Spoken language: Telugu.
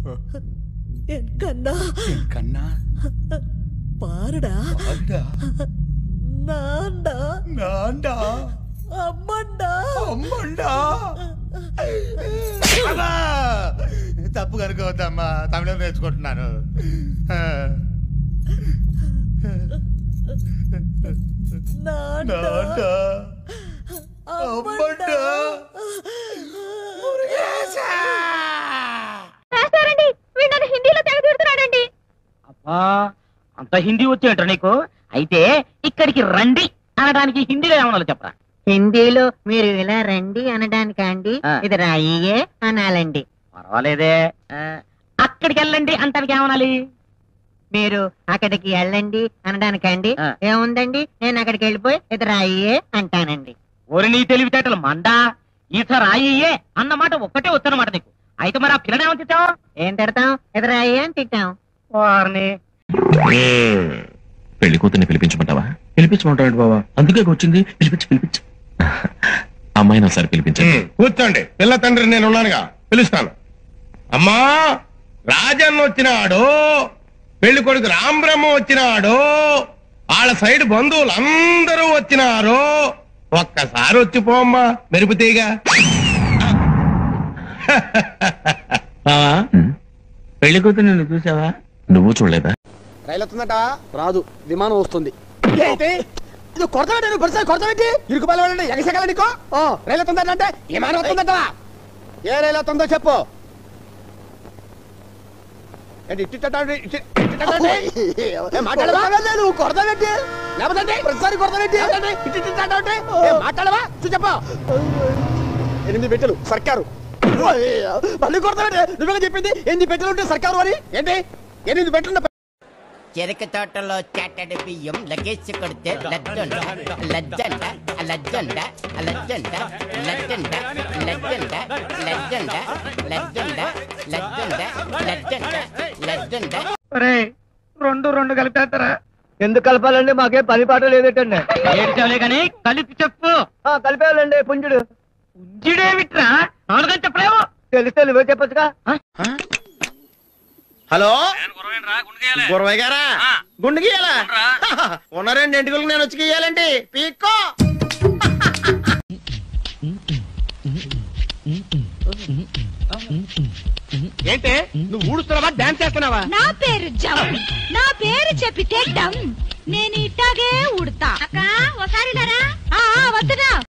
என் கண்ணா என் கண்ணா பாருடா பாருடா நான்டா నాండా అమ్మండా అమ్మండా అమ్మా! తప్పు కనుకోవద్దమ్మా తమిళం నేర్చుకుంటున్నాను నాన్డా నాండా అమ్మండా రాస్తారండి వీడు నన్ను హిందీలో తెగ తిడుతున్నాడండి అబ్బా అంత హిందీ వచ్చేంట నీకు అయితే ఇక్కడికి రండి అనడానికి హిందీలో ఏమన్నా చెప్పరా హిందీలో మీరు ఇలా రండి అనడానికి అండి ఆ. ఇది రాయియే అనాలండి పర్వాలేదే ఆ, అక్కడికి వెళ్ళండి అంటానికి ఏమనాలి మీరు అక్కడికి వెళ్ళండి అనడానికండి ఆ. ఏముందండి నేను అక్కడికి వెళ్ళిపోయి ఇది రాయియే అంటానండి ఓరి నీ తెలివితేటలు మండా ఈత రాయియే అన్నమాట ఒక్కటే వద్దన్నమాట నీకు అయితే మరి ఆ పిల్లని ఏమని తిట్టావు ఏం తిడతాం ఇది రాయియే అని తిట్టాం వారిని పెళ్లి కూతుర్ని పిలిపించమంటావా పిలిపించమంటాడు బావా అందుకే వచ్చింది పిలిపించి పిలిపించు అమ్మాయిని ఒకసారి పిలిపించండి కూర్చోండి పిల్ల తండ్రి నేను ఉన్నానుగా పిలుస్తాను అమ్మా రాజన్న వచ్చినాడు పెళ్లి కొడుకు రాంబ్రహ్మ వచ్చినాడు వాళ్ళ సైడ్ బంధువులు అందరూ వచ్చినారు ఒక్కసారి వచ్చి పోమ్మా మెరుపుతీగా బావా పెళ్లి కూతురు నిన్ను చూసావా నువ్వు చూడలేదా రైలు వస్తుందట రాదు విమానం వస్తుంది ఏంటి ఇది కొరత పెట్టి పరిస్థితి కొరత పెట్టి ఇరుకు పలవాలండి ఎగసగల నీకో ఓ రైలు వస్తుందట అంటే విమానం వస్తుందట ఏ రైలు వస్తుందో చెప్పు ఏంటి ఇట్టిట్టట అంటే ఇట్టి- ఇట్టిట్టట అంటే? ఏ మాట్లాడవా? నువ్వు కొరత పెట్టి లేకపోతే ప్రతిసారి కొరత పెట్టి ఇట్టిట్టట అంటే ఏ మాట్లాడవా చూ చెప్పు ఎనిమిది పెట్టెలు సర్కారు మళ్ళీ కొరత పెట్టి నువ్వే చెప్పింది ఎనిమిది పెట్టెలు ఉంటే సర్కారు అని ఏంటి ఎనిమిది పెట్టెలు చెరుకు తోటలో చాటడి బియ్యం లగేజ్ కొడితే లజ్జండ లజ్జండ లజ్జండ లజ్జండ లజ్జండ లజ్జండ లజ్జండ లజ్జండ లజ్జండ లజ్జండ లజ్జండ రెండు రెండు కలిపేస్తారా ఎందుకు కలపాలండి మాకే పని పాట లేదేటండి ఏడ్చావులే కానీ కలిపి చెప్పు కలిపేయాలండి పుంజుడు ఉంజిడేమిట్రా అవునుగా చెప్పలేవు తెలిస్తే నువ్వే చెప్పొచ్చుగా హలో గురవయ్య గారా గుండు గీయాలా ఉన్న రెండు ఎంటుకలకు నేను వచ్చి గీయాలండి పీక్కో ఏంటే నువ్వు ఊడుస్తున్నావా డాన్స్ చేస్తున్నావా నా పేరు జమ్ నా పేరు చెప్పితే డమ్ నేను ఇట్టాగే ఉడతా అక్క ఒకసారి వద్దునా